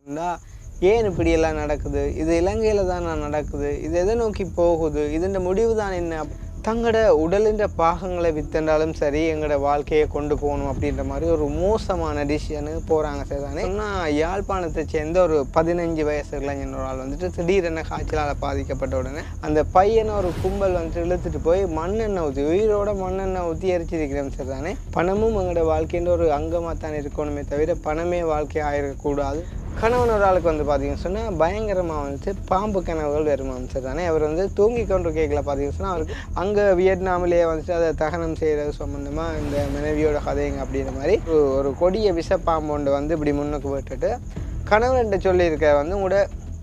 இருந்தா ஏன் இப்படியெல்லாம் நடக்குது இது இலங்கையில் தான் நடக்குது இது எதை நோக்கி போகுது இதுன்ற முடிவு தான் என்ன தங்களோட உடலின்ற பாகங்களை வித்தண்டாலும் சரி எங்களோட வாழ்க்கையை கொண்டு போகணும் அப்படின்ற மாதிரி ஒரு மோசமான டிசிஷனுக்கு போகிறாங்க சரிதானே சொன்னால் யாழ்ப்பாணத்தை சேர்ந்த ஒரு பதினஞ்சு வயசு இளைஞன் ஒரு ஆள் வந்துட்டு திடீரென காய்ச்சலால் பாதிக்கப்பட்ட உடனே அந்த பையனை ஒரு கும்பல் வந்துட்டு இழுத்துட்டு போய் மண்ணெண்ணெய் ஊற்றி உயிரோட மண்ணெண்ணெய் ஊற்றி எரிச்சிருக்கிறோம் சரிதானே பணமும் எங்களோட வாழ்க்கைன்ற ஒரு அங்கமாக தான் இருக்கணுமே தவிர பணமே வாழ்க்கை ஆயிருக்கக்கூடாது கணவன் ஒரு ஆளுக்கு வந்து பார்த்தீங்கன்னு சொன்னால் பயங்கரமாக வந்துட்டு பாம்பு கனவுகள் வருமாம் சார் தானே அவர் வந்து தூங்கி கொண்டு கேட்கல பார்த்தீங்கன்னு சொன்னால் அவருக்கு அங்கே வியட்நாமிலேயே வந்துட்டு அதை தகனம் செய்கிறது சம்மந்தமாக இந்த மனைவியோட கதைங்க அப்படின்ற மாதிரி ஒரு- ஒரு கொடிய விஷ பாம்பு ஒன்று வந்து இப்படி முன்னுக்கு விட்டுட்டு கணவன்கிட்ட சொல்லியிருக்க வந்து உங்களோட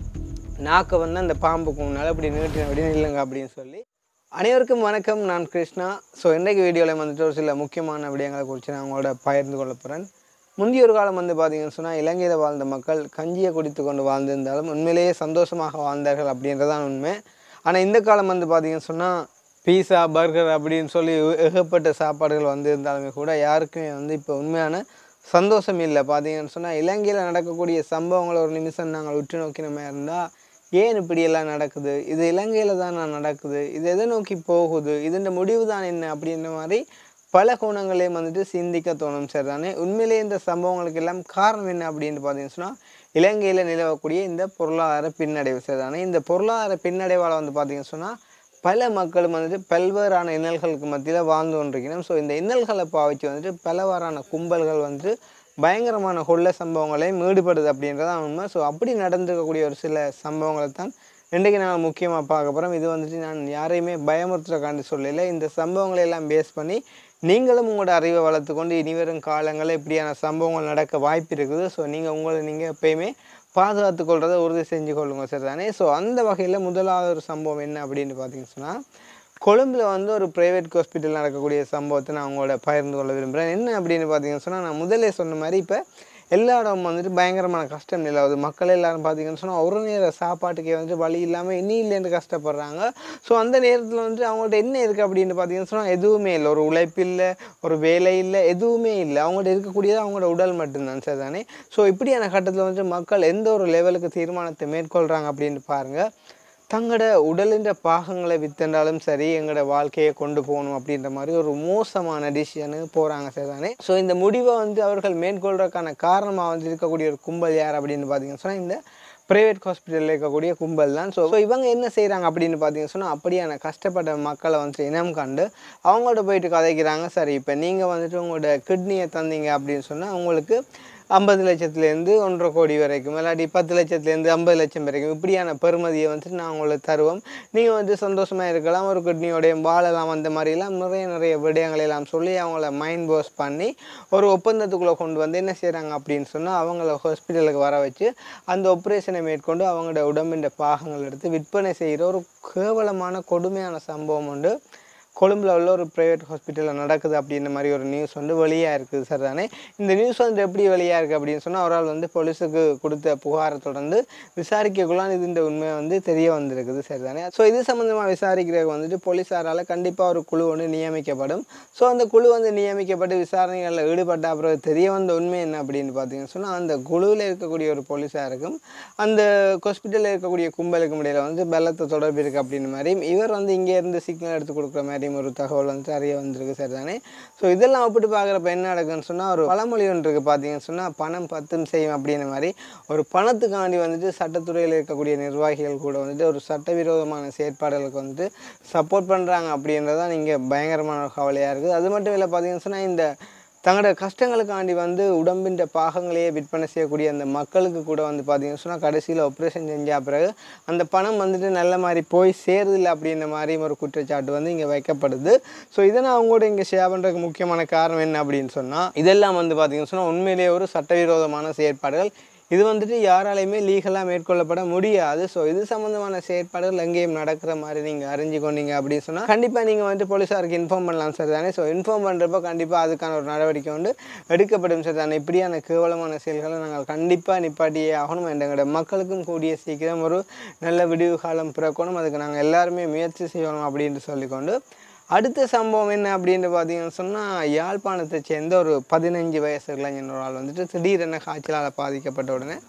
நாக்கை வந்து அந்த பாம்புக்கு முன்னால் இப்படி நீட்டின அப்படி நில்லுங்க அப்படின்னு சொல்லி அனைவருக்கும் வணக்கம் நான் கிருஷ்ணா ஸோ இன்றைக்கு வீடியோவில் வந்துட்டு ஒரு சில முக்கியமான விடயங்களை குறித்து நான் உங்களோட பகிர்ந்து கொள்ள போகிறேன் முந்தைய ஒரு காலம் வந்து பார்த்தீங்கன்னு சொன்னால் இலங்கையில் வாழ்ந்த மக்கள் கஞ்சியை குடித்து கொண்டு வாழ்ந்திருந்தாலும் உண்மையிலேயே சந்தோஷமாக வாழ்ந்தார்கள் அப்படின்றதான் உண்மை ஆனால் இந்த காலம் வந்து பார்த்தீங்கன்னு சொன்னால் பீஸா பர்கர் அப்படின்னு சொல்லி ஏ- ஏகப்பட்ட சாப்பாடுகள் வந்து இருந்தாலுமே கூட யாருக்குமே வந்து இப்போ உண்மையான சந்தோஷம் இல்லை பார்த்தீங்கன்னு சொன்னால் இலங்கையில் நடக்கக்கூடிய சம்பவங்களை ஒரு நிமிஷம் நாங்கள் உற்று நோக்கினமே இருந்தால் ஏன் இப்படியெல்லாம் நடக்குது இது இலங்கையில் தான் நடக்குது இது எதை நோக்கி போகுது இதுன்ற முடிவு தான் என்ன அப்படின்ற மாதிரி பல கோணங்களையும் வந்துட்டு சிந்திக்க தோணும் சார் தானே உண்மையிலேயே இந்த சம்பவங்களுக்கு எல்லாம் காரணம் என்ன அப்படின்னு பார்த்தீங்கன்னு சொன்னால் இலங்கையில் நிலவக்கூடிய இந்த பொருளாதார பின்னடைவு சார் தானே இந்த பொருளாதார பின்னடைவால் வந்து பார்த்தீங்கன்னு சொன்னால் பல மக்களும் வந்துட்டு பல்வேறான இன்னல்களுக்கு மத்தியில் வாழ்ந்து கொண்டிருக்கிறோம் ஸோ இந்த இன்னல்களை பாவிச்சு வந்துட்டு பலவாறான கும்பல்கள் வந்துட்டு பயங்கரமான கொள்ள சம்பவங்களையும் ஈடுபடுது அப்படின்றதான் உண்மை ஸோ அப்படி நடந்திருக்கக்கூடிய ஒரு சில சம்பவங்களை தான் இன்றைக்கு நாங்கள் முக்கியமாக பார்க்க போகிறோம் இது வந்துட்டு நான் யாரையுமே பயமுறுத்துறக்காண்டி சொல்லல இந்த சம்பவங்களை எல்லாம் பேஸ் பண்ணி நீங்களும் உங்களோட அறிவை வளர்த்துக்கொண்டு இனிவரும் காலங்களில் இப்படியான சம்பவங்கள் நடக்க வாய்ப்பு இருக்குது ஸோ நீங்கள் உங்களை நீங்கள் எப்பயுமே பாதுகாத்து கொள்றதை உறுதி செஞ்சு கொள்ளுங்க சார் தானே ஸோ அந்த வகையில் முதலாவது ஒரு சம்பவம் என்ன அப்படின்னு பார்த்தீங்கன்னு சொன்னால் கொழும்பில் வந்து ஒரு ப்ரைவேட் ஹாஸ்பிட்டல் நடக்கக்கூடிய சம்பவத்தை நான் உங்களோட பகிர்ந்து கொள்ள விரும்புகிறேன் என்ன அப்படின்னு பார்த்தீங்கன்னு சொன்னால் நான் முதல்ல சொன்ன மாதிரி இப்போ எல்லா இடமும் வந்துட்டு பயங்கரமான கஷ்டம் நிலவுது மக்கள் எல்லாரும் பார்த்தீங்கன்னு சொன்னால் ஒரு நேர சாப்பாட்டுக்கே வந்துட்டு வழி இல்லாமல் இனி இல்லைன்னு கஷ்டப்படுறாங்க ஸோ அந்த நேரத்தில் வந்துட்டு அவங்கள்ட்ட என்ன இருக்குது அப்படின்னு பார்த்தீங்கன்னு சொன்னால் எதுவுமே இல்லை ஒரு உழைப்பு இல்லை ஒரு வேலை இல்லை எதுவுமே இல்லை அவங்கள்ட்ட இருக்கக்கூடியது அவங்களோட உடல் மட்டும்தான் சார் தானே ஸோ இப்படியான கட்டத்தில் வந்துட்டு மக்கள் எந்த ஒரு லெவலுக்கு தீர்மானத்தை மேற்கொள்கிறாங்க அப்படின்னு பாருங்கள் தங்களோட உடலின்ற பாகங்களை வித்தண்டாலும் சரி எங்களோட வாழ்க்கையை கொண்டு போகணும் அப்படின்ற மாதிரி ஒரு மோசமான டிசிஷனுக்கு போகிறாங்க சரிதானே ஸோ இந்த முடிவை வந்து அவர்கள் மேற்கொள்றதுக்கான காரணமாக வந்து இருக்கக்கூடிய ஒரு கும்பல் யார் அப்படின்னு பார்த்தீங்கன்னு சொன்னால் இந்த ப்ரைவேட் ஹாஸ்பிட்டலில் இருக்கக்கூடிய கும்பல் தான் ஸோ ஸோ இவங்க என்ன செய்கிறாங்க அப்படின்னு பார்த்தீங்கன்னு சொன்னால் அப்படியான கஷ்டப்பட்ட மக்களை வந்துட்டு இனம் கண்டு அவங்கள்ட்ட போயிட்டு கதைக்கிறாங்க சரி இப்போ நீங்கள் வந்துட்டு உங்களோட கிட்னியை தந்தீங்க அப்படின்னு சொன்னால் உங்களுக்கு ஐம்பது லட்சத்துலேருந்து ஒன்றரை கோடி வரைக்கும் இல்லாட்டி பத்து லட்சத்துலேருந்து ஐம்பது லட்சம் வரைக்கும் இப்படியான பெறுமதியை வந்துட்டு நான் உங்களுக்கு தருவோம் நீங்கள் வந்து சந்தோஷமாக இருக்கலாம் ஒரு கிட்னியோடைய வாழலாம் அந்த மாதிரிலாம் நிறைய நிறைய விடயங்களை எல்லாம் சொல்லி அவங்கள மைண்ட் வாஷ் பண்ணி ஒரு ஒப்பந்தத்துக்குள்ளே கொண்டு வந்து என்ன செய்கிறாங்க அப்படின்னு சொன்னால் அவங்கள ஹாஸ்பிட்டலுக்கு வர வச்சு அந்த ஆப்ரேஷனை மேற்கொண்டு அவங்களோட உடம்பின் பாகங்கள் எடுத்து விற்பனை செய்கிற ஒரு கேவலமான கொடுமையான சம்பவம் உண்டு கொழும்புல உள்ள ஒரு ப்ரைவேட் ஹாஸ்பிட்டலில் நடக்குது அப்படின்ற மாதிரி ஒரு நியூஸ் வந்து வெளியாக இருக்குது சார் தானே இந்த நியூஸ் வந்து எப்படி வெளியாக இருக்குது அப்படின்னு சொன்னால் ஒரு ஆள் வந்து போலீஸுக்கு கொடுத்த புகாரை தொடர்ந்து விசாரிக்கக்குள்ளான் இது இந்த உண்மை வந்து தெரிய வந்திருக்குது சரி தானே ஸோ இது சம்மந்தமாக விசாரிக்கிறதுக்கு வந்துட்டு போலீஸாரால் கண்டிப்பாக ஒரு குழு ஒன்று நியமிக்கப்படும் ஸோ அந்த குழு வந்து நியமிக்கப்பட்டு விசாரணைகளில் ஈடுபட்ட அப்புறம் தெரிய வந்த உண்மை என்ன அப்படின்னு பார்த்தீங்கன்னு சொன்னால் அந்த குழுவில் இருக்கக்கூடிய ஒரு போலீஸாருக்கும் அந்த ஹாஸ்பிட்டலில் இருக்கக்கூடிய கும்பலுக்கும் இடையில வந்து பலத்த தொடர்பு இருக்குது அப்படின்னு மாதிரியும் இவர் வந்து இங்கே இருந்து சிக்னல் எடுத்து கொடுக்குற மாதிரியும் ஒரு தகவல் வந்து அறிய வந்திருக்கு சரி தானே ஸோ இதெல்லாம் ஒப்பிட்டு பார்க்குறப்ப என்ன நடக்குன்னு சொன்னால் ஒரு பழமொழி ஒன்று இருக்குது பார்த்தீங்கன்னு சொன்னால் பணம் பத்தும் செய்யும் அப்படின்ற மாதிரி ஒரு பணத்துக்காண்டி வந்துட்டு சட்டத்துறையில் இருக்கக்கூடிய நிர்வாகிகள் கூட வந்துட்டு ஒரு சட்டவிரோதமான செயற்பாடுகளுக்கு வந்துட்டு சப்போர்ட் பண்ணுறாங்க அப்படின்றதான் இங்கே பயங்கரமான ஒரு கவலையாக இருக்குது அது மட்டும் இல்லை பார்த்தீங்கன்னு சொன்னால் இந்த தங்களோட கஷ்டங்களுக்காண்டி வந்து உடம்பின் பாகங்களையே விற்பனை செய்யக்கூடிய அந்த மக்களுக்கு கூட வந்து பார்த்தீங்கன்னு சொன்னால் கடைசியில் ஆப்ரேஷன் செஞ்ச பிறகு அந்த பணம் வந்துட்டு நல்ல மாதிரி போய் சேருதில்லை அப்படின்ற மாதிரி ஒரு குற்றச்சாட்டு வந்து இங்கே வைக்கப்படுது ஸோ இதை நான் அவங்க கூட இங்கே ஷேர் பண்ணுறதுக்கு முக்கியமான காரணம் என்ன அப்படின்னு சொன்னால் இதெல்லாம் வந்து பார்த்தீங்கன்னு சொன்னால் உண்மையிலேயே ஒரு சட்டவிரோதமான செயற்பாடுகள் இது வந்துட்டு யாராலையுமே லீகலாக மேற்கொள்ளப்பட முடியாது ஸோ இது சம்மந்தமான செயற்பாடுகள் எங்கேயும் நடக்கிற மாதிரி நீங்கள் அறிஞ்சு கொண்டீங்க அப்படின்னு சொன்னால் கண்டிப்பாக நீங்கள் வந்துட்டு போலீஸாருக்கு இன்ஃபார்ம் பண்ணலாம் சார் தானே ஸோ இன்ஃபார்ம் பண்ணுறப்ப கண்டிப்பாக அதுக்கான ஒரு நடவடிக்கை வந்து எடுக்கப்படும் சார் தானே இப்படியான கேவலமான செயல்களை நாங்கள் கண்டிப்பாக நிப்பாட்டியே ஆகணும் எங்களோட மக்களுக்கும் கூடிய சீக்கிரம் ஒரு நல்ல விடிவு காலம் பிறக்கணும் அதுக்கு நாங்கள் எல்லாருமே முயற்சி செய்யணும் அப்படின்ட்டு சொல்லிக்கொண்டு அடுத்த சம்பவம் என்ன அப்படின்னு பார்த்தீங்கன்னு சொன்னால் யாழ்ப்பாணத்தை சேர்ந்த ஒரு பதினஞ்சு வயசு இளைஞன் ஒரு ஆள் வந்துட்டு திடீரென காய்ச்சலால் பாதிக்கப்பட்ட உடனே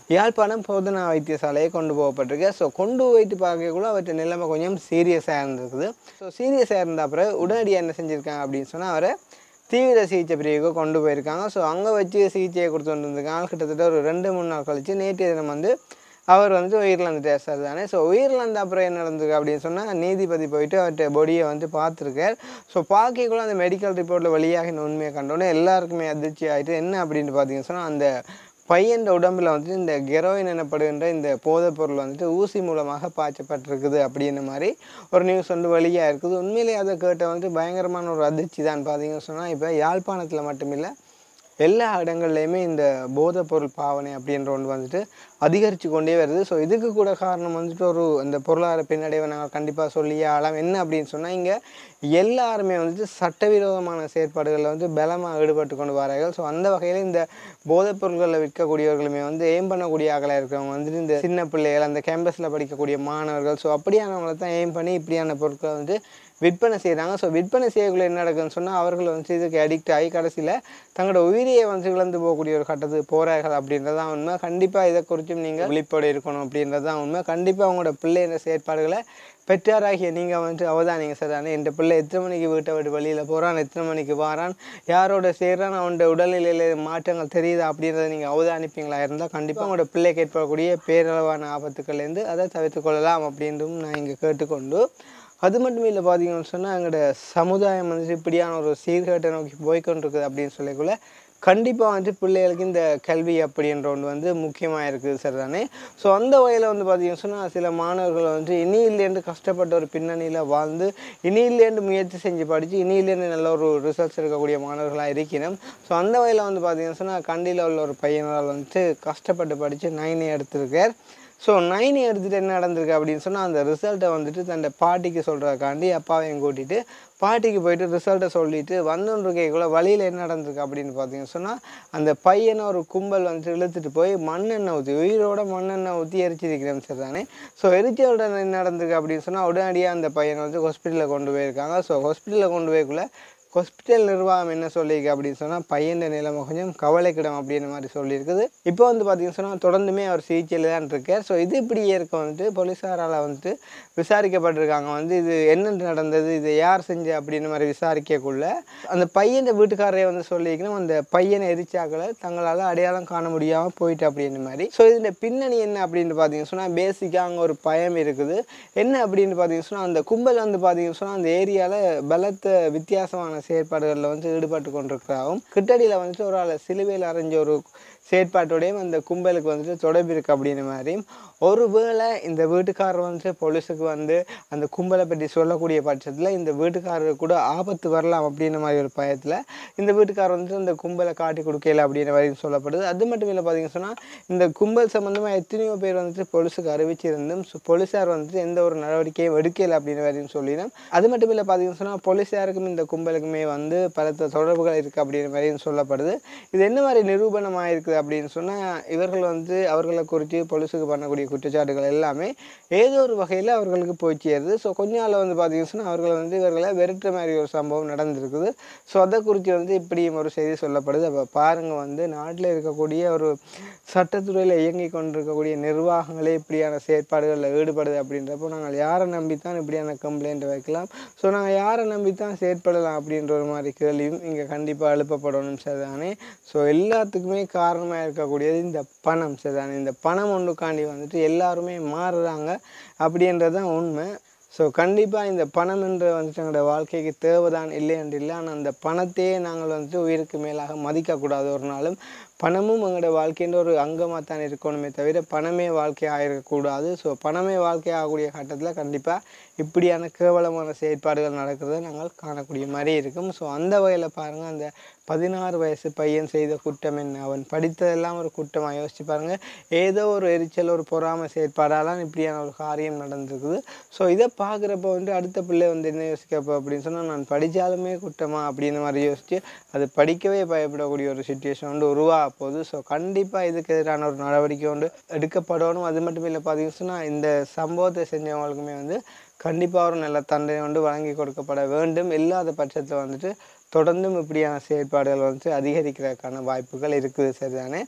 யாழ்ப்பாணம் போதனா வைத்தியசாலையை கொண்டு போகப்பட்டிருக்கு ஸோ கொண்டு போயிட்டு பார்க்கக்குள்ள அவர்கிட்ட நிலைமை கொஞ்சம் சீரியஸாக இருந்திருக்குது ஸோ சீரியஸாக இருந்த அப்புறம் உடனடியாக என்ன செஞ்சுருக்காங்க அப்படின்னு சொன்னால் அவரை தீவிர சிகிச்சை பிரிவுக்கு கொண்டு போயிருக்காங்க ஸோ அங்கே வச்சு சிகிச்சையை கொடுத்துட்டு இருந்திருக்காங்க கிட்டத்தட்ட ஒரு ரெண்டு மூணு நாள் கழிச்சு நேற்றைய தினம் வந்து அவர் வந்துட்டு உயிரிழந்துட்டார் சார் தானே ஸோ உயிரிழந்த அப்புறம் என்ன நடந்திருக்கு அப்படின்னு சொன்னால் நீதிபதி போயிட்டு அவர்கிட்ட பொடியை வந்து பார்த்துருக்கார் ஸோ பார்க்கக்குள்ள அந்த மெடிக்கல் ரிப்போர்ட்டில் வெளியாகின உண்மையை கண்டோன்னே எல்லாருக்குமே அதிர்ச்சி ஆகிட்டு என்ன அப்படின்னு பார்த்தீங்கன்னு சொன்னால் அந்த பையன் உடம்புல வந்துட்டு இந்த கெரோயின் எனப்படுகின்ற இந்த போதைப் பொருள் வந்துட்டு ஊசி மூலமாக பாய்ச்சப்பட்டிருக்குது அப்படின்ற மாதிரி ஒரு நியூஸ் வந்து வெளியாக இருக்குது உண்மையிலேயே அதை கேட்ட வந்துட்டு பயங்கரமான ஒரு அதிர்ச்சி தான் பார்த்தீங்கன்னு சொன்னால் இப்போ யாழ்ப்பாணத்தில் மட்டுமில்லை எல்லா இடங்கள்லையுமே இந்த போதைப் பொருள் பாவனை அப்படின்ற ஒன்று வந்துட்டு அதிகரித்து கொண்டே வருது ஸோ இதுக்கு கூட காரணம் வந்துட்டு ஒரு இந்த பொருளாதார பின்னடைவை நாங்கள் கண்டிப்பாக சொல்லியே ஆகலாம் என்ன அப்படின்னு சொன்னால் இங்கே எல்லாருமே வந்துட்டு சட்டவிரோதமான செயற்பாடுகளில் வந்து பலமாக ஈடுபட்டு கொண்டு வரார்கள் ஸோ அந்த வகையில் இந்த போதைப் பொருட்களில் விற்கக்கூடியவர்களுமே வந்து எய்ம் பண்ணக்கூடிய ஆகலாக இருக்கிறவங்க வந்துட்டு இந்த சின்ன பிள்ளைகள் அந்த கேம்பஸில் படிக்கக்கூடிய மாணவர்கள் ஸோ அப்படியானவங்களை தான் எய்ம் பண்ணி இப்படியான பொருட்களை வந்து விற்பனை செய்கிறாங்க ஸோ விற்பனை செய்யக்குள்ள என்ன நடக்குதுன்னு சொன்னால் அவர்கள் வந்து இதுக்கு அடிக்ட் ஆகி கடைசியில் தங்களோட உயிரியை வந்து இழந்து போகக்கூடிய ஒரு கட்டத்துக்கு போகிறார்கள் அப்படின்றது தான் உண்மை கண்டிப்பாக இதை குறித்தும் நீங்கள் விழிப்போடு இருக்கணும் அப்படின்றது தான் உண்மை கண்டிப்பாக அவங்களோட பிள்ளைன்ற செயற்பாடுகளை பெற்றாராகிய நீங்கள் வந்துட்டு அவதானிங்க சார் ஆனால் என் பிள்ளை எத்தனை மணிக்கு வீட்டை விட்டு வெளியில் போகிறான் எத்தனை மணிக்கு வாரான் யாரோட சேர்றான் அவனோட உடல்நிலையில் மாற்றங்கள் தெரியுதா அப்படின்றத நீங்கள் அவதானிப்பீங்களா இருந்தால் கண்டிப்பாக அவங்களோட பிள்ளைக்கு ஏற்படக்கூடிய பேரளவான ஆபத்துக்கள்லேருந்து அதை தவிர்த்து கொள்ளலாம் அப்படின்றும் நான் இங்கே கேட்டுக்கொண்டு அது மட்டும் இல்லை பார்த்தீங்கன்னு சொன்னால் எங்களோட சமுதாயம் வந்துட்டு இப்படியான ஒரு சீர்கேட்டை நோக்கி போய்க்கொண்டிருக்குது அப்படின்னு சொல்லக்குள்ள கண்டிப்பாக வந்துட்டு பிள்ளைகளுக்கு இந்த கல்வி அப்படின்ற ஒன்று வந்து முக்கியமாக இருக்குது சார் தானே ஸோ அந்த வகையில் வந்து பார்த்தீங்கன்னு சொன்னால் சில மாணவர்கள் வந்து இனியிலேருந்து கஷ்டப்பட்ட ஒரு பின்னணியில் வாழ்ந்து இனியிலேருந்து முயற்சி செஞ்சு படித்து இனியிலேருந்து நல்ல ஒரு ரிசல்ட்ஸ் எடுக்கக்கூடிய மாணவர்களாக இருக்கணும் ஸோ அந்த வகையில் வந்து பார்த்தீங்கன்னு சொன்னால் கண்டியில் உள்ள ஒரு பையனால் வந்துட்டு கஷ்டப்பட்டு படித்து நைனே எடுத்திருக்கார் ஸோ நைன் எடுத்துகிட்டு என்ன நடந்திருக்கு அப்படின்னு சொன்னால் அந்த ரிசல்ட்டை வந்துட்டு தன் பாட்டிக்கு சொல்கிறதுக்காண்டி அப்பாவையும் கூட்டிகிட்டு பாட்டிக்கு போயிட்டு ரிசல்ட்டை சொல்லிட்டு வந்துருக்கைக்குள்ள வழியில் என்ன நடந்திருக்கு அப்படின்னு பார்த்தீங்கன்னு சொன்னால் அந்த பையனை ஒரு கும்பல் வந்துட்டு இழுத்துட்டு போய் மண்ணெண்ணெய் ஊற்றி உயிரோட மண்ணெண்ணெய் ஊற்றி எரிச்சிருக்கிறேன் சார் தானே ஸோ எரிச்ச உடனே என்ன நடந்திருக்கு அப்படின்னு சொன்னால் உடனடியாக அந்த பையனை வந்து ஹாஸ்பிட்டலில் கொண்டு போயிருக்காங்க ஸோ ஹாஸ்பிட்டலில் கொண்டு போய்க்குள்ள ஹாஸ்பிட்டல் நிர்வாகம் என்ன சொல்லியிருக்கு அப்படின்னு சொன்னால் பையன் நிலைமை கொஞ்சம் கவலைக்கிடம் அப்படின்ற மாதிரி சொல்லியிருக்குது இப்போ வந்து பார்த்தீங்கன்னு சொன்னால் தொடர்ந்துமே அவர் சிகிச்சையில் தான் இருக்கார் ஸோ இது இப்படியே இருக்க வந்துட்டு போலீஸாரால் வந்துட்டு விசாரிக்கப்பட்டிருக்காங்க வந்து இது என்ன நடந்தது இது யார் செஞ்ச அப்படின்ற மாதிரி விசாரிக்கக்குள்ள அந்த பையன் வீட்டுக்காரரே வந்து சொல்லியிருக்கணும் அந்த பையனை எரிச்சாக்களை தங்களால் அடையாளம் காண முடியாமல் போயிட்டு அப்படின்ற மாதிரி ஸோ இதில் பின்னணி என்ன அப்படின்னு பார்த்தீங்கன்னு சொன்னால் பேசிக்காக அங்கே ஒரு பயம் இருக்குது என்ன அப்படின்னு பார்த்தீங்கன்னு சொன்னால் அந்த கும்பல் வந்து பார்த்தீங்கன்னு சொன்னால் அந்த ஏரியாவில் பலத்த வித்தியாசமான செயற்பாடுகளில் வந்து ஈடுபட்டு கொண்டிருக்கிறாவும் கிட்டடியில் வந்துட்டு ஒரு ஆளை சிலுவையில் அரைஞ்ச ஒரு செயற்பாட்டோடையும் அந்த கும்பலுக்கு வந்துட்டு தொடர்பு இருக்குது அப்படின்ற மாதிரியும் ஒருவேளை இந்த வீட்டுக்காரர் வந்துட்டு போலீஸுக்கு வந்து அந்த கும்பலை பற்றி சொல்லக்கூடிய பட்சத்தில் இந்த வீட்டுக்காரருக்கு கூட ஆபத்து வரலாம் அப்படின்ற மாதிரி ஒரு பயத்தில் இந்த வீட்டுக்காரர் வந்துட்டு இந்த கும்பலை காட்டி கொடுக்கல அப்படின்ற மாதிரி சொல்லப்படுது அது மட்டும் இல்லை பார்த்தீங்கன்னு சொன்னால் இந்த கும்பல் சம்மந்தமாக எத்தனையோ பேர் வந்துட்டு போலீஸுக்கு அறிவிச்சிருந்தும் சு- போலீஸார் வந்துட்டு எந்த ஒரு நடவடிக்கையும் எடுக்கல அப்படின்ற மாதிரி சொல்லிடும் அது மட்டும் இல்லை பார்த்தீங்கன்னு சொன்னால் போலீஸாருக்கும் இந்த கும்பலுக்குமே வந்து பலத்த தொடர்புகள் இருக்குது அப்படின்ற மாதிரி சொல்லப்படுது இது என்ன மாதிரி நிரூபணமாக இருக்குது அப்படின்னு சொன்னால் இவர்கள் வந்து அவர்களை குறித்து போலீஸுக்கு பண்ணக்கூடிய குற்றச்சாட்டுகள் எல்லாமே ஏதோ ஒரு வகையில் அவர்களுக்கு போய் சேருது ஸோ கொஞ்ச நாள் வந்து பார்த்தீங்கன்னு சொன்னால் அவர்கள் வந்து இவர்களை வெறுட்ட மாதிரி ஒரு சம்பவம் நடந்திருக்குது ஸோ அதை குறித்து வந்து இப்படியும் ஒரு செய்தி சொல்லப்படுது அப்போ பாருங்கள் வந்து நாட்டில் இருக்கக்கூடிய ஒரு சட்டத்துறையில் இயங்கி கொண்டிருக்கக்கூடிய நிர்வாகங்களே இப்படியான செயற்பாடுகளில் ஈடுபடுது அப்படின்றப்போ நாங்கள் யாரை நம்பித்தான் இப்படியான கம்ப்ளைண்ட் வைக்கலாம் ஸோ நாங்கள் யாரை நம்பித்தான் செயற்படலாம் அப்படின்ற ஒரு மாதிரி கேள்வியும் இங்கே கண்டிப்பாக எழுப்பப்படணும் சரிதானே ஸோ எல்லாத்துக்குமே காரணமாக இருக்கக்கூடியது இந்த பணம் சரிதானே இந்த பணம் ஒன்றுக்காண்டி வந்துட்டு எல்லாருமே மாறுறாங்க அப்படின்றது தான் உண்மை ஸோ கண்டிப்பாக இந்த பணம் என்று வந்துட்டு எங்களோட வாழ்க்கைக்கு தேவைதான் இல்லை என்று இல்லை ஆனால் அந்த பணத்தையே நாங்கள் வந்துட்டு உயிருக்கு மேலாக மதிக்கக்கூடாது ஒரு நாளும் பணமும் எங்களோட வாழ்க்கைன்ற ஒரு அங்கமாக தான் இருக்கணுமே தவிர பணமே வாழ்க்கையாக இருக்கக்கூடாது ஸோ பணமே வாழ்க்கையாகக்கூடிய கட்டத்தில் கண்டிப்பாக இப்படியான கேவலமான செயற்பாடுகள் நடக்கிறத நாங்கள் காணக்கூடிய மாதிரி இருக்கும் ஸோ அந்த வகையில் பாருங்கள் அந்த பதினாறு வயசு பையன் செய்த குற்றம் என்ன அவன் படித்ததெல்லாம் ஒரு குற்றமாக யோசிச்சு பாருங்கள் ஏதோ ஒரு எரிச்சல் ஒரு பொறாமை செயற்பாடாலாம் இப்படியான ஒரு காரியம் நடந்திருக்குது ஸோ இதை பார்க்குறப்ப வந்து அடுத்த பிள்ளை வந்து என்ன யோசிக்கப்போ அப்படின்னு சொன்னால் நான் படித்தாலுமே குற்றமா அப்படின்னு மாதிரி யோசித்து அது படிக்கவே பயப்படக்கூடிய ஒரு சுச்சுவேஷன் வந்து உருவாக போகுது ஸோ கண்டிப்பாக இதுக்கு எதிரான ஒரு நடவடிக்கை வந்து எடுக்கப்படணும் அது மட்டும் இல்லை பார்த்தீங்கன்னு சொன்னால் இந்த சம்பவத்தை செஞ்சவங்களுக்குமே வந்து கண்டிப்பாக ஒரு நல்ல தண்டனை வந்து வழங்கி கொடுக்கப்பட வேண்டும் இல்லாத பட்சத்தில் வந்துட்டு தொடர்ந்தும் இப்படியான செயற்பாடுகள் வந்து அதிகரிக்கிறதுக்கான வாய்ப்புகள் இருக்குது சரிதானே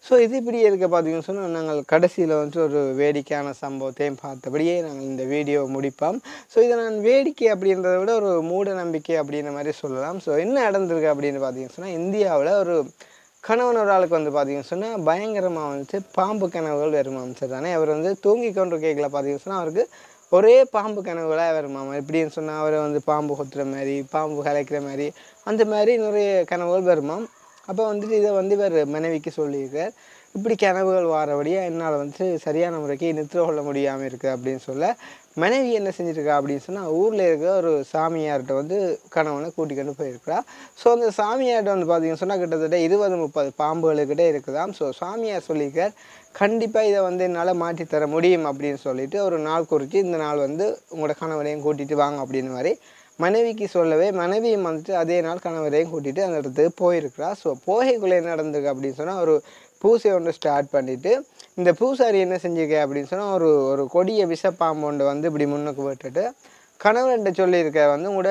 ஸோ இது இப்படி இருக்க பார்த்தீங்கன்னு சொன்னால் நாங்கள் கடைசியில் வந்துட்டு ஒரு வேடிக்கையான சம்பவத்தையும் பார்த்தபடியே நாங்கள் இந்த வீடியோவை முடிப்போம் ஸோ இதை நான் வேடிக்கை அப்படின்றத விட ஒரு மூட நம்பிக்கை அப்படின்ற மாதிரி சொல்லலாம் ஸோ என்ன நடந்திருக்கு அப்படின்னு பார்த்தீங்கன்னு சொன்னால் இந்தியாவில் ஒரு கணவன் ஒரு ஆளுக்கு வந்து பார்த்தீங்கன்னு சொன்னால் பயங்கரமாக வந்துட்டு பாம்பு கனவுகள் வருமாம் சார் தானே அவர் வந்து தூங்கி கொண்டு கேட்கல பார்த்தீங்கன்னு சொன்னால் அவருக்கு ஒரே பாம்பு கனவுகளாக வருமாம் எப்படின்னு சொன்னால் அவர் வந்து பாம்பு கொத்துற மாதிரி பாம்பு கலைக்கிற மாதிரி அந்த மாதிரி நிறைய கனவுகள் வருமாம் அப்போ வந்துட்டு இதை வந்து இவர் மனைவிக்கு சொல்லியிருக்கார் இப்படி கனவுகள் வாரபடியாக என்னால் வந்துட்டு சரியான முறைக்கு நித்திர கொள்ள முடியாமல் இருக்குது அப்படின்னு சொல்ல மனைவி என்ன செஞ்சுருக்கா அப்படின்னு சொன்னால் ஊரில் இருக்கிற ஒரு சாமியார்கிட்ட வந்து கணவனை கூட்டிக்கொண்டு போயிருக்கிறா ஸோ அந்த சாமியார்கிட்ட வந்து பார்த்தீங்கன்னு சொன்னால் கிட்டத்தட்ட இருபது முப்பது பாம்புகளுக்கிட்டே இருக்குதாம் ஸோ சாமியார் சொல்லியிருக்கார் கண்டிப்பாக இதை வந்து என்னால் மாற்றி தர முடியும் அப்படின்னு சொல்லிட்டு ஒரு நாள் குறித்து இந்த நாள் வந்து உங்களோட கணவரையும் கூட்டிகிட்டு வாங்க அப்படின்னு மாதிரி மனைவிக்கு சொல்லவே மனைவியும் வந்துட்டு அதே நாள் கணவரையும் கூட்டிகிட்டு அந்த இடத்துக்கு போயிருக்கிறா ஸோ போகைக்குள்ளே என்ன நடந்திருக்கு அப்படின்னு சொன்னால் ஒரு பூசை ஒன்று ஸ்டார்ட் பண்ணிவிட்டு இந்த பூசாரி என்ன செஞ்சிருக்க அப்படின்னு சொன்னால் ஒரு ஒரு கொடிய விஷப்பாம்பு ஒன்று வந்து இப்படி முன்னுக்கு விட்டுட்டு கணவன்கிட்ட சொல்லியிருக்க வந்து உங்களோட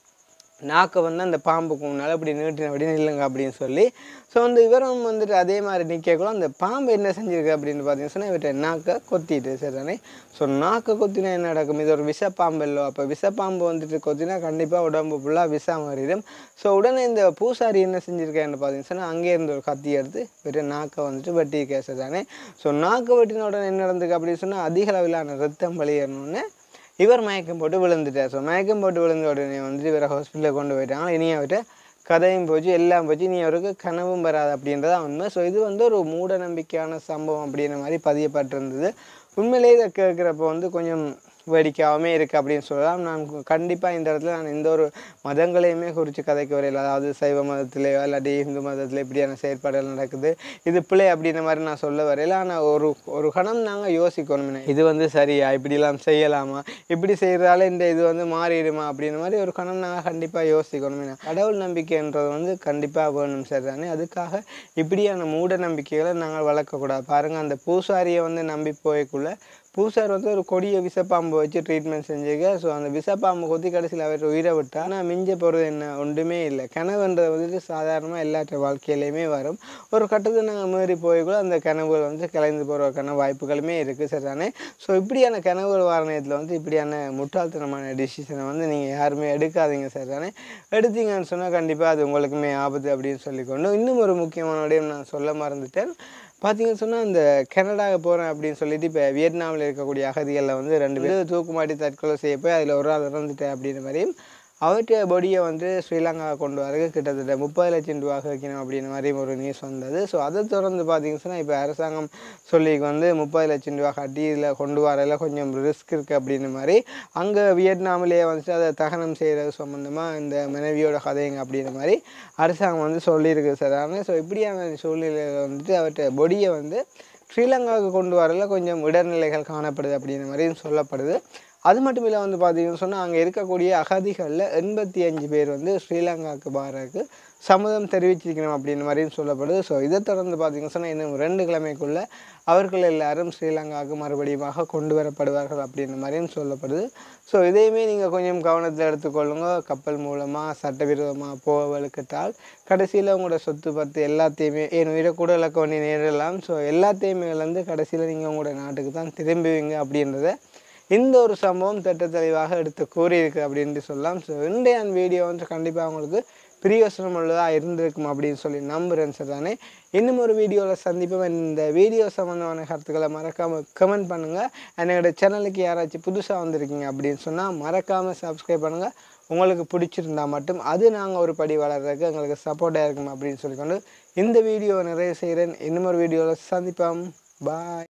நாக்கை வந்து அந்த பாம்புக்கு முன்னால் இப்படி நீட்டின அப்படி நில்லுங்க அப்படின்னு சொல்லி ஸோ வந்து இவரும் வந்துட்டு அதே மாதிரி நிற்கக்குள்ள அந்த பாம்பு என்ன செஞ்சிருக்கு அப்படின்னு பார்த்தீங்கன்னு சொன்னால் இவர்கிட்ட நாக்கை கொத்திட்டு சரி தானே ஸோ நாக்கை கொத்தினா என்ன நடக்கும் இது ஒரு விஷப்பாம்பு இல்லை அப்போ விஷப்பாம்பு வந்துட்டு கொத்தினா கண்டிப்பாக உடம்பு ஃபுல்லாக விஷம் மாறிடும் ஸோ உடனே இந்த பூசாரி என்ன செஞ்சிருக்கேன்னு பார்த்தீங்கன்னு சொன்னால் அங்கே இருந்து ஒரு கத்தி எடுத்து வெறும் நாக்கை வந்துட்டு வெட்டியிருக்கே சரி தானே ஸோ நாக்கை வெட்டின உடனே என்ன நடந்துக்கு அப்படின்னு சொன்னால் அதிக அளவிலான ரத்தம் வெளியேறணுன்னு இவர் மயக்கம் போட்டு விழுந்துட்டார் ஸோ மயக்கம் போட்டு விழுந்த உடனே வந்துட்டு இவரை ஹாஸ்பிட்டலில் கொண்டு போயிட்டாங்க இனி அவர்கிட்ட கதையும் போச்சு எல்லாம் போச்சு இனி அவருக்கு கனவும் வராது அப்படின்றதா உண்மை ஸோ இது வந்து ஒரு மூட நம்பிக்கையான சம்பவம் அப்படின்ற மாதிரி பதியப்பட்டிருந்தது உண்மையிலேயே இதை கேட்குறப்ப வந்து கொஞ்சம் வேடிக்கையாகவே இருக்குது அப்படின்னு சொல்லலாம் நான் கண்டிப்பாக இந்த இடத்துல நான் எந்த ஒரு மதங்களையுமே குறித்து கதைக்க வரையில அதாவது சைவ மதத்திலேயோ இல்லாட்டி இந்து மதத்தில் இப்படியான செயற்பாடுகள் நடக்குது இது பிள்ளை அப்படின்ற மாதிரி நான் சொல்ல வரையில ஆனால் ஒரு ஒரு கணம் நாங்கள் யோசிக்கணும் இது வந்து சரியா இப்படிலாம் செய்யலாமா இப்படி செய்கிறதால இந்த இது வந்து மாறிடுமா அப்படின்ற மாதிரி ஒரு கணம் நாங்கள் கண்டிப்பாக யோசிக்கணும் கடவுள் நம்பிக்கைன்றது வந்து கண்டிப்பாக வேணும் சரி தானே அதுக்காக இப்படியான மூட நம்பிக்கைகளை நாங்கள் வளர்க்கக்கூடாது பாருங்கள் அந்த பூசாரியை வந்து நம்பி போய்க்குள்ள பூசார் வந்து ஒரு கொடிய விஷப்பாம்பு வச்சு ட்ரீட்மெண்ட் செஞ்சுக்க ஸோ அந்த விஷப்பாம்பு கொத்தி கடைசியில் அவர் உயிரை விட்டா ஆனால் மிஞ்ச போகிறது என்ன ஒன்றுமே இல்லை கனவுன்றது வந்துட்டு சாதாரணமாக எல்லாற்ற வாழ்க்கையிலையுமே வரும் ஒரு கட்டத்தில் நாங்கள் மீறி போய்க்குள்ள அந்த கனவுகள் வந்து கலைந்து போகிறதுக்கான வாய்ப்புகளுமே இருக்குது சரிதானே ஸோ இப்படியான கனவுகள் வர நேரத்தில் வந்து இப்படியான முட்டாள்தனமான டிசிஷனை வந்து நீங்கள் யாருமே எடுக்காதீங்க சரிதானே எடுத்தீங்கன்னு சொன்னால் கண்டிப்பாக அது உங்களுக்குமே ஆபத்து அப்படின்னு சொல்லிக்கொண்டு இன்னும் ஒரு முக்கியமான விடயம் நான் சொல்ல மறந்துட்டேன் பார்த்தீங்கன்னு சொன்னால் இந்த கனடாவுக்கு போகிறேன் அப்படின்னு சொல்லிட்டு இப்போ வியட்நாமில் இருக்கக்கூடிய அகதிகளில் வந்து ரெண்டு பேர் தூக்குமாட்டி தற்கொலை செய்ய போய் அதில் ஒரு ஆள் இறந்துட்டேன் அப்படின்ற மாதிரியும் அவர்கிட்ட பொடியை வந்து ஸ்ரீலங்கா கொண்டு வரது கிட்டத்தட்ட முப்பது லட்சம் ரூபா வைக்கணும் அப்படின்ற மாதிரி ஒரு நியூஸ் வந்தது ஸோ அதை தொடர்ந்து பார்த்தீங்கன்னு சொன்னால் இப்போ அரசாங்கம் சொல்லி வந்து முப்பது லட்சம் ரூபா கட்டி இதில் கொண்டு வரல கொஞ்சம் ரிஸ்க் இருக்குது அப்படின்ற மாதிரி அங்கே வியட்நாமிலேயே வந்துட்டு அதை தகனம் செய்கிறது சம்மந்தமாக இந்த மனைவியோட கதைங்க அப்படின்ற மாதிரி அரசாங்கம் வந்து சொல்லியிருக்கு சார் ஆனால் ஸோ இப்படியான சூழ்நிலையில் வந்துட்டு அவர்கிட்ட பொடியை வந்து ஸ்ரீலங்காவுக்கு கொண்டு வரல கொஞ்சம் இடர்நிலைகள் காணப்படுது அப்படின்ற மாதிரியும் சொல்லப்படுது அது மட்டும் இல்லை வந்து பார்த்தீங்கன்னு சொன்னால் அங்கே இருக்கக்கூடிய அகதிகளில் எண்பத்தி அஞ்சு பேர் வந்து ஸ்ரீலங்காவுக்கு பாரக்கு சம்மதம் தெரிவிச்சிருக்கணும் அப்படின்ற மாதிரியும் சொல்லப்படுது ஸோ இதை தொடர்ந்து பார்த்தீங்கன்னு சொன்னால் இன்னும் ரெண்டு கிழமைக்குள்ளே அவர்கள் எல்லாரும் ஸ்ரீலங்காவுக்கு மறுபடியுமாக கொண்டு வரப்படுவார்கள் அப்படின்ற மாதிரியும் சொல்லப்படுது ஸோ இதையுமே நீங்கள் கொஞ்சம் கவனத்தில் எடுத்துக்கொள்ளுங்க கப்பல் மூலமாக சட்டவிரோதமாக போக வலுக்கிட்டால் கடைசியில் உங்களோட சொத்து பத்து எல்லாத்தையுமே என் உயிரை கூட இழக்க வேண்டிய நேரிடலாம் ஸோ எல்லாத்தையுமே இழந்து கடைசியில் நீங்கள் உங்களோட நாட்டுக்கு தான் திரும்புவீங்க அப்படின்றத இந்த ஒரு சம்பவம் திட்ட தெளிவாக எடுத்து கூறியிருக்கு அப்படின்ட்டு சொல்லலாம் ஸோ இன்றைய வீடியோ வந்து கண்டிப்பாக உங்களுக்கு பிரியோசனம் உள்ளதாக இருந்திருக்கும் அப்படின்னு சொல்லி நம்புகிறேன் சார் தானே இன்னும் ஒரு வீடியோவில் சந்திப்போம் இந்த வீடியோ சம்மந்தமான கருத்துக்களை மறக்காமல் கமெண்ட் பண்ணுங்கள் என்னோட சேனலுக்கு யாராச்சும் புதுசாக வந்திருக்கீங்க அப்படின்னு சொன்னால் மறக்காமல் சப்ஸ்கிரைப் பண்ணுங்கள் உங்களுக்கு பிடிச்சிருந்தா மட்டும் அது நாங்கள் ஒரு படி வளர்றதுக்கு எங்களுக்கு சப்போர்ட்டாக இருக்கும் அப்படின்னு சொல்லிக்கொண்டு இந்த வீடியோவை நிறைவு செய்கிறேன் இன்னும் ஒரு வீடியோவில் சந்திப்போம் பாய்